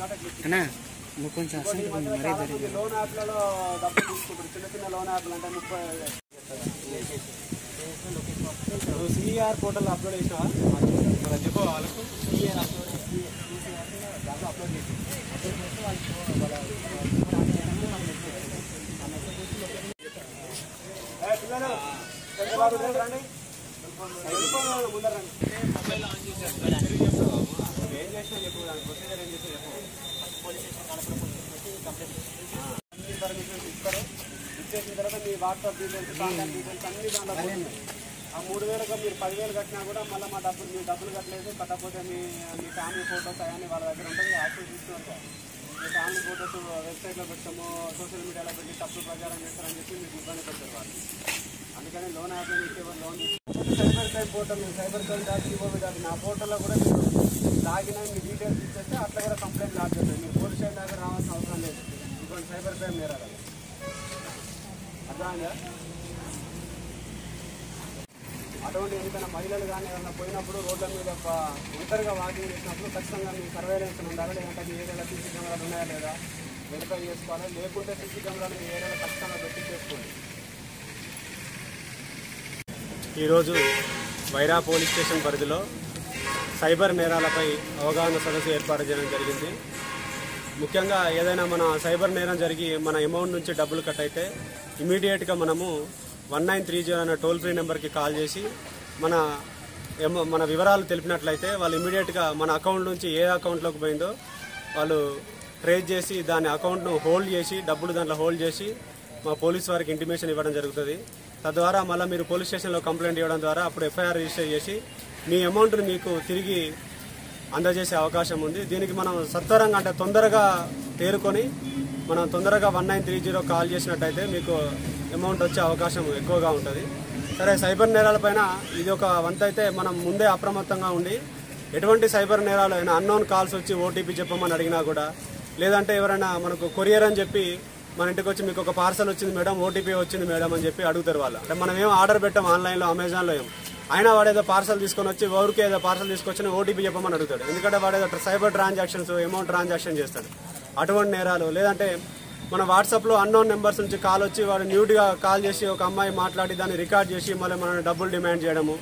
కాబట్టి అట్లా ఇచ్చింది. అన్నా నువ్వు కొంచెం ఇంకోటి ఈ అసలు మధ్యలో మరీ చాలా మంది లోన్ యాప్లలో డబ్బులు తీసుకుంటారు చిన్న చిన్న లోన్ యాప్లు అంటే ముప్పై నువ్వు సిఆర్ పోర్టల్ అప్లోడ్ చేసినావా మరి చెప్పు వాళ్ళకు సిఆర్ అప్లోడ్ దాంట్లో అప్లోడ్ చేసి అప్లోడ్ చేస్తే వాళ్ళకి రండి వెళ్ళిపోండి ముందర రండి ఏం చేసినా చెప్పు దాని ప్రొసీజర్ ఏం చేసినా చెప్పు అన్ని పర్మిషన్స్ ఇస్తారు ఇచ్చేసిన తర్వాత మీ వాట్సాప్ డీటెయిల్స్ కాంటాక్ట్ డీటెయిల్స్ అన్ని దాంట్లో పోతున్నాయి. ఆ మూడు వేలకు మీరు పదివేలు కట్టినా కూడా మళ్ళీ మా డబ్బులు మీ డబ్బులు కట్టలేదు కట్టకపోతే మీ మీ ఫ్యామిలీ ఫోటోస్ అవన్నీ వాళ్ళ దగ్గర ఉంటుంది యాక్టివ్ తీసుకుని ఉంటారు మీ ఫ్యామిలీ ఫోటోస్ వెబ్సైట్లో పెట్టాము సోషల్ మీడియాలో పెట్టి తప్పుడు ప్రచారం చేస్తారని చెప్పి మీకు ఇబ్బంది పెడతారు వాళ్ళు అందుకని లోన్ యాప్ ఇచ్చేవారు loan cyber crime portal cyber crime dot GOV dot in ఆ పోర్టల్లో కూడా మీరు లాగిన్ అయి మీ డీటెయిల్స్ ఇచ్చేస్తే అట్లా కూడా కంప్లైంట్ లాగ్ చేస్తారు మీరు పోలీస్ స్టేషన్ దగ్గర రావాల్సిన అవసరం లేదు ఇంకొంచెం సైబర్ క్రైమ్ నేరాలు అర్థమైందా అటువంటి ఎందుకైనా మహిళలు కానీ ఏదైనా పోయినప్పుడు రోడ్ల మీద ప- ఒంటరిగా వాకింగ్ చేసినప్పుడు ఖచ్చితంగా మీ సర్వేలెన్స్ ఉండాలి లేదంటే మీ ఏరియాలో సీసీ కెమెరాలు ఉన్నాయా లేదా వెరిఫై చేసుకోవాలి లేకుంటే సీసీ కెమెరాలు మీ ఏరియాలో ఖచ్చితంగా పెట్టి చేసుకోండి ఈరోజు వైరా పోలీస్ స్టేషన్ పరిధిలో సైబర్ నేరాలపై అవగాహన సదస్సు ఏర్పాటు చేయడం జరిగింది ముఖ్యంగా ఏదైనా మన సైబర్ నేరం జరిగి మన అమౌంట్ నుంచి డబ్బులు కట్ అయితే ఇమీడియట్గా మనము వన్ నైన్ త్రీ జీరో అనే టోల్ ఫ్రీ నెంబర్కి కాల్ చేసి మన ఎమ- మన వివరాలు తెలిపినట్లయితే వాళ్ళు ఇమీడియట్గా మన అకౌంట్ నుంచి ఏ అకౌంట్లోకి పోయిందో వాళ్ళు ట్రేస్ చేసి దాని అకౌంట్ను హోల్డ్ చేసి డబ్బులు దాంట్లో హోల్డ్ చేసి మా పోలీస్ వారికి ఇంటిమేషన్ ఇవ్వడం జరుగుతుంది తద్వారా మళ్ళీ మీరు పోలీస్ స్టేషన్లో కంప్లైంట్ ఇవ్వడం ద్వారా అప్పుడు ఎఫ్ఐఆర్ రిజిస్టర్ చేసి మీ అమౌంట్ని మీకు తిరిగి అందజేసే అవకాశం ఉంది దీనికి మనం సత్వరంగా అంటే తొందరగా తేరుకొని మనం తొందరగా one nine three zero call చేసినట్టయితే మీకు అమౌంట్ వచ్చే అవకాశం ఎక్కువగా ఉంటుంది సరే సైబర్ నేరాలపైన ఇది ఒక వంత అయితే మనం ముందే అప్రమత్తంగా ఉండి ఎటువంటి సైబర్ నేరాలు అయినా అన్నోన్ కాల్స్ వచ్చి ఓటీపీ చెప్పమని అడిగినా కూడా లేదంటే ఎవరైనా మనకు కొరియర్ అని చెప్పి మన ఇంటికి వచ్చి మీకు ఒక పార్సల్ వచ్చింది మేడం ఓటీపీ వచ్చింది మేడం అని చెప్పి అడుగుతారు వాళ్ళు అంటే మనం ఏం ఆర్డర్ పెట్టాం ఆన్లైన్లో అమెజాన్లో ఏం అయినా వాడు ఏదో పార్సల్ తీసుకొని వచ్చి ఊరికి ఏదో పార్సల్ తీసుకొచ్చి ఓటీపీ చెప్పమని అడుగుతాడు ఎందుకంటే వాడు ఏదో సైబర్ ట్రాన్సాక్షన్స్ అమౌంట్ ట్రాన్సాక్షన్ చేస్తాడు అటువంటి నేరాలు లేదంటే మన వాట్సాప్లో అన్నోన్ నెంబర్స్ నుంచి కాల్ వచ్చి వాడు న్యూట్గా కాల్ చేసి ఒక అమ్మాయి మాట్లాడి దాన్ని రికార్డ్ చేసి మళ్ళీ మన డబ్బులు డిమాండ్ చేయడము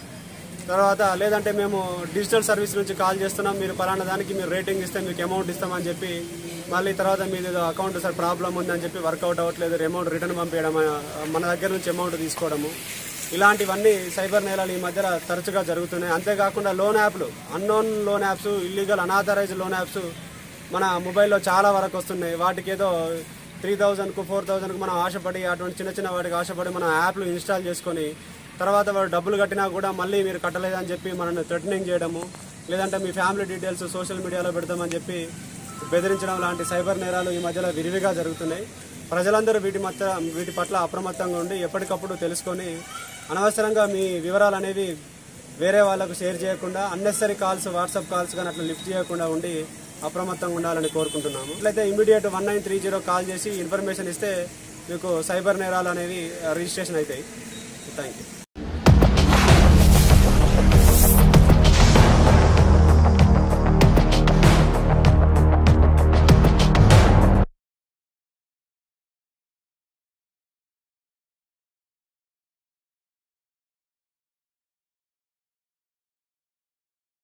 తర్వాత లేదంటే మేము డిజిటల్ సర్వీస్ నుంచి కాల్ చేస్తున్నాం మీరు పలానా దానికి మీరు రేటింగ్ ఇస్తే మీకు అమౌంట్ ఇస్తామని చెప్పి మళ్ళీ తర్వాత మీది ఏదో అకౌంట్ సార్ ప్రాబ్లం ఉందని చెప్పి వర్కౌట్ అవ్వట్లేదు అమౌంట్ రిటర్న్ పంపించడం ఆ, మన దగ్గర నుంచి అమౌంట్ తీసుకోవడము ఇలాంటివన్నీ సైబర్ నేరాలు ఈ మధ్యలో తరచుగా జరుగుతున్నాయి అంతేకాకుండా లోన్ యాప్లు unknown loan apps illegal unauthorised loan apps మన మొబైల్లో చాలా వరకు వస్తున్నాయి వాటికి ఏదో త్రీ థౌజండ్కు ఫోర్ థౌజండ్కు మనం ఆశపడి అటువంటి చిన్న చిన్న వాటికి ఆశపడి మనం యాప్లు ఇన్స్టాల్ చేసుకొని తర్వాత వాడు డబ్బులు కట్టినా కూడా మళ్ళీ మీరు కట్టలేదని చెప్పి మనల్ని థ్రెటనింగ్ చేయడము లేదంటే మీ ఫ్యామిలీ డీటెయిల్స్ సోషల్ మీడియాలో పెడతామని చెప్పి బెదిరించడం లాంటి సైబర్ నేరాలు ఈ మధ్యలో విరివిగా జరుగుతున్నాయి ప్రజలందరూ వీటి మధ్య వీటి పట్ల అప్రమత్తంగా ఉండి ఎప్పటికప్పుడు తెలుసుకొని అనవసరంగా మీ వివరాలు అనేవి వేరే వాళ్ళకు షేర్ చేయకుండా అన్నెసరీ కాల్స్ వాట్సాప్ కాల్స్ కానీ అట్లా లిఫ్ట్ చేయకుండా ఉండి అప్రమత్తంగా ఉండాలని కోరుకుంటున్నాము ఇట్లయితే immediate one nine three zero call చేసి ఇన్ఫర్మేషన్ ఇస్తే మీకు సైబర్ నేరాలు అనేవి రిజిస్ట్రేషన్ అవుతాయి థ్యాంక్ యూ